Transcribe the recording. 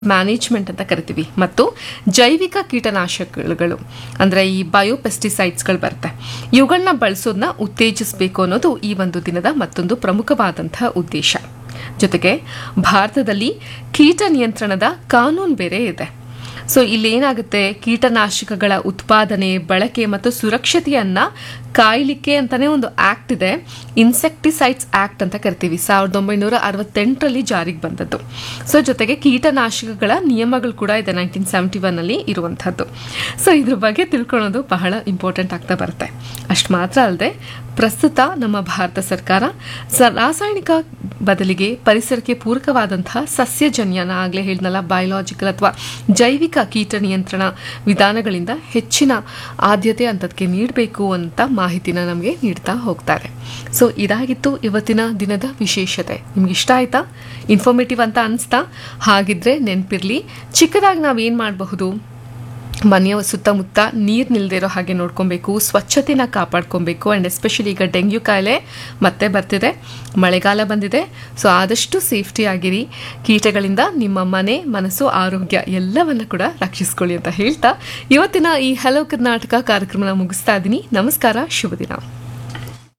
management ಅಂತ ಕರಿತೀವಿ ಮತ್ತು ಜೈವಿಕ ಕೀಟನಾಶಕಗಳು ಅಂದರೆ ಈ ಬಯೋಪೆಸ್ಟಿಸೈಡ್ಸ್ಗಳು ಬರುತ್ತೆ ಇವುಗಳನ್ನ ಬಳಸೋದನ್ನ ಉತ್ತೇಜಿಸಬೇಕು ಅನ್ನೋದು ಈ ಒಂದು ದಿನದ ಮತ್ತೊಂದು ಪ್ರಮುಖವಾದಂತಹ ಉದ್ದೇಶ ಜೊತೆಗೆ ಭಾರತದಲ್ಲಿ ಕೀಟ ನಿಯಂತ್ರಣದ ಕಾನೂನು ಬೇರೆ ಇದೆ ಸೊ ಇಲ್ಲಿ ಏನಾಗುತ್ತೆ ಕೀಟನಾಶಕಗಳ ಉತ್ಪಾದನೆ ಬಳಕೆ ಮತ್ತು ಸುರಕ್ಷತೆಯನ್ನ ಕಾಯ್ಲಿಕ್ಕೆ ಅಂತಾನೆ ಒಂದು ಆಕ್ಟ್ ಇದೆ ಇನ್ಸೆಕ್ಟಿಸೈಡ್ಸ್ ಆಕ್ಟ್ ಅಂತ ಕರಿತೀವಿ ಸಾವಿರದ ಒಂಬೈನೂರ ಅರವತ್ತೆಂಟರಲ್ಲಿ ಜಾರಿಗೆ ಬಂದದ್ದು ಸೊ ಜೊತೆಗೆ ಕೀಟನಾಶಕಗಳ ನಿಯಮಗಳು ಕೂಡ ಇದೆ ನೈನ್ಟೀನ್ ಸೆವೆಂಟಿ ಒನ್ ಅಲ್ಲಿ ಇರುವಂತಹದ್ದು ಸೊ ಇದ್ರ ಬಗ್ಗೆ ತಿಳ್ಕೊಳ್ಳೋದು ಬಹಳ ಇಂಪಾರ್ಟೆಂಟ್ ಆಗ್ತಾ ಬರುತ್ತೆ ಅಷ್ಟು ಮಾತ್ರ ಅಲ್ಲದೆ ಪ್ರಸ್ತುತ ನಮ್ಮ ಭಾರತ ಸರ್ಕಾರ ಸ ರಾಸಾಯನಿಕ ಬದಲಿಗೆ ಪರಿಸರಕ್ಕೆ ಪೂರಕವಾದಂತಹ ಸಸ್ಯಜನ್ಯನ ಆಗಲೇ ಹೇಳಿದ್ನಲ್ಲ ಬಯೋಲಾಜಿಕಲ್ ಅಥವಾ ಜೈವಿಕ ಕೀಟ ನಿಯಂತ್ರಣ ವಿಧಾನಗಳಿಂದ ಹೆಚ್ಚಿನ ಆದ್ಯತೆ ಅಂತದಕ್ಕೆ ನೀಡಬೇಕು ಅಂತ ಮಾಹಿತಿನ ನಮಗೆ ನೀಡ್ತಾ ಹೋಗ್ತಾರೆ ಸೊ ಇದಾಗಿತ್ತು ಇವತ್ತಿನ ದಿನದ ವಿಶೇಷತೆ ನಿಮ್ಗೆ ಇಷ್ಟ ಆಯ್ತಾ ಇನ್ಫಾರ್ಮೇಟಿವ್ ಅಂತ ಅನಿಸ್ತಾ ಹಾಗಿದ್ರೆ ನೆನಪಿರ್ಲಿ ಚಿಕ್ಕದಾಗಿ ನಾವೇನು ಮಾಡಬಹುದು ಮನೆಯ ಸುತ್ತಮುತ್ತ ನೀರು ನಿಲ್ಲದೆ ಇರೋ ಹಾಗೆ ನೋಡ್ಕೊಬೇಕು ಸ್ವಚ್ಛತೆನ ಕಾಪಾಡ್ಕೊಬೇಕು ಆ್ಯಂಡ್ ಎಸ್ಪೆಷಲಿ ಈಗ ಡೆಂಗ್ಯೂ ಕಾಯಿಲೆ ಮತ್ತೆ ಬರ್ತಿದೆ ಮಳೆಗಾಲ ಬಂದಿದೆ ಸೊ ಆದಷ್ಟು ಸೇಫ್ಟಿ ಆಗಿರಿ ಕೀಟಗಳಿಂದ ನಿಮ್ಮ ಮನೆ ಮನಸ್ಸು ಆರೋಗ್ಯ ಎಲ್ಲವನ್ನು ಕೂಡ ರಕ್ಷಿಸ್ಕೊಳ್ಳಿ ಅಂತ ಹೇಳ್ತಾ ಇವತ್ತಿನ ಈ ಹಲೋ ಕರ್ನಾಟಕ ಕಾರ್ಯಕ್ರಮನ ಮುಗಿಸ್ತಾ ಇದ್ದೀನಿ ನಮಸ್ಕಾರ ಶುಭ ದಿನ